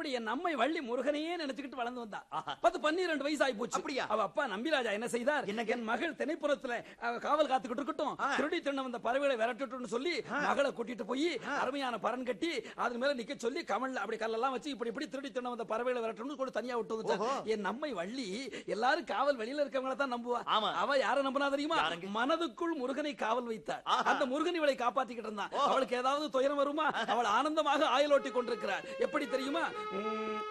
அப்படி என் அம்மை வள்ளி முருகனையே நினைச்சுக்கிட்டு வளர்ந்து வந்தா பத்து பன்னிரண்டு வயசு ஆகி போச்சு அப்படியா? அவ அப்பா நம்பிராஜா என்ன செய்தார் என்னங்க? என் மகள் திணைப்புறத்துல அவ காவல் காத்துக்கிட்டு இருக்கட்டும் ஆ. திருடி திண்ண வந்த பறவைகளை விரட்டட்டும்னு சொல்லி மகளை கூட்டிட்டு போய் அருமையான பரன் கட்டி அது மேல நிக்க சொல்லி கமல்ல அப்படி கல்லெல்லாம் வச்சு இப்படி இப்படி திருடி திண்ண வந்த பறவைகளை விரட்டணும்னு கூட தனியா விட்டு வந்துட்டார். ஓஹோ. என் நம்மை வள்ளி எல்லாரும் காவல் வெளியில இருக்கவங்கள தான் நம்புவா ஆமா. அவ யார நம்பினா தெரியுமா யாருங்க? மனதுக்குள் முருகனை காவல் வைத்தார் ஆஹா. அந்த முருகன் இவளை காப்பாத்திக்கிட்டு இருந்தான் அவளுக்கு ஏதாவது துயரம் வருமா அவள் ஆனந்தமாக ஆயுளோட்டி கொண்டிருக்கிறார் எப்படி தெரியுமா உம்,